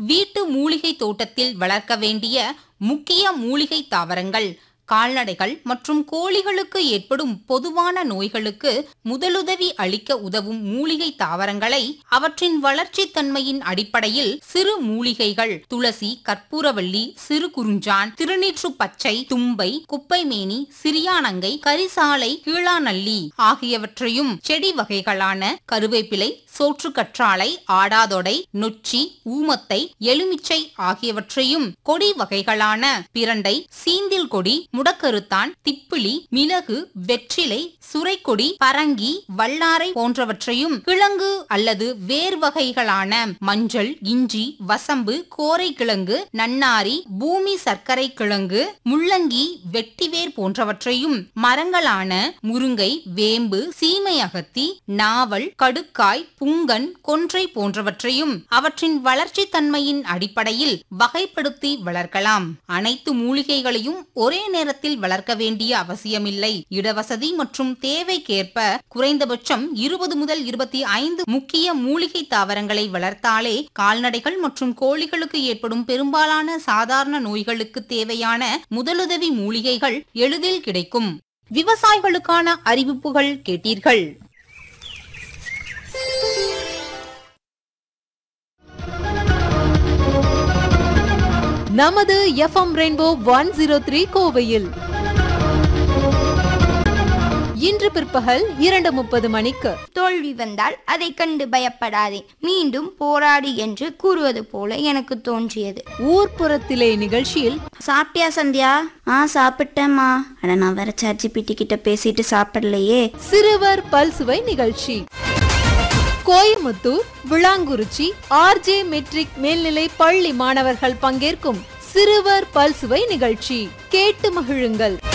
வீட்டு மூலிகை தோட்டத்தில் வளர்க்க வேண்டிய முக்கிய மூலிகை தாவரங்கள் கால்நடைகள் மற்றும் கோழிகளுக்கு ஏற்படும் பொதுவான நோய்களுக்கு முதலுதவி அளிக்க உதவும் மூலிகை தாவரங்களை அவற்றின் வளர்ச்சி தன்மையின் அடிப்படையில் சிறு மூலிகைகள் துளசி கற்பூரவள்ளி சிறு குறிஞ்சான் திருநீற்று பச்சை தும்பை குப்பைமேனி சிறியானங்கை கரிசாலை கீழாநல்லி ஆகியவற்றையும் செடி வகைகளான கருவேப்பிலை சோற்றுக்கற்றாழை ஆடாதொடை நொச்சி ஊமத்தை எலுமிச்சை ஆகியவற்றையும் கொடி வகைகளான பிரண்டை சீந்தில் கொடி முடக்கருத்தான் திப்பிலி மிளகு வெற்றிலை சுரைக்கொடி பரங்கி வல்லாரை போன்றவற்றையும் கிழங்கு அல்லது வேர் வகைகளான மஞ்சள் இஞ்சி வசம்பு கோரை கிழங்கு நன்னாரி பூமி சர்க்கரை கிழங்கு முள்ளங்கி வெட்டிவேர் போன்றவற்றையும் மரங்களான முருங்கை வேம்பு சீமை அகத்தி நாவல் கடுக்காய் புங்கன் கொன்றை போன்றவற்றையும் அவற்றின் வளர்ச்சி தன்மையின் அடிப்படையில் வகைப்படுத்தி வளர்க்கலாம் அனைத்து மூலிகைகளையும் ஒரே நேரத்தில் வளர்க்க வேண்டிய அவசியமில்லை இடவசதி மற்றும் தேவைக்கேற்ப குறைந்தபட்சம் இருபது முதல் இருபத்தி ஐந்து முக்கிய மூலிகை தாவரங்களை வளர்த்தாலே கால்நடைகள் மற்றும் கோழிகளுக்கு ஏற்படும் பெரும்பாலான சாதாரண நோய்களுக்கு தேவையான முதலுதவி மூலிகைகள் எளிதில் கிடைக்கும் விவசாயிகளுக்கான அறிவிப்புகள் கேட்டீர்கள் நமது FM rainbow one zero three கோவையில் இன்று பிற்பகல் இரண்டு முப்பது மணிக்கு தோல்வி வந்தால் அதை கண்டு பயப்படாதே மீண்டும் போராடு என்று கூறுவது போல எனக்கு தோன்றியது ஊர்ப்புறத்திலே நிகழ்ச்சியில் சாப்பிட்டியா சந்தியா ஆ சாப்பிட்டேம்மா அட நான் வேற சார்ஜி பிட்டி கிட்ட பேசிட்டு சாப்பிடலையே சிறுவர் பல்சுவை நிகழ்ச்சி கோயமுத்தூர் விளாங்குறிச்சி ஆர்ஜே மெட்ரிக் மேல்நிலை பள்ளி மாணவர்கள் பங்கேற்கும் சிறுவர் பல்சுவை நிகழ்ச்சி கேட்டு மகிழுங்கள்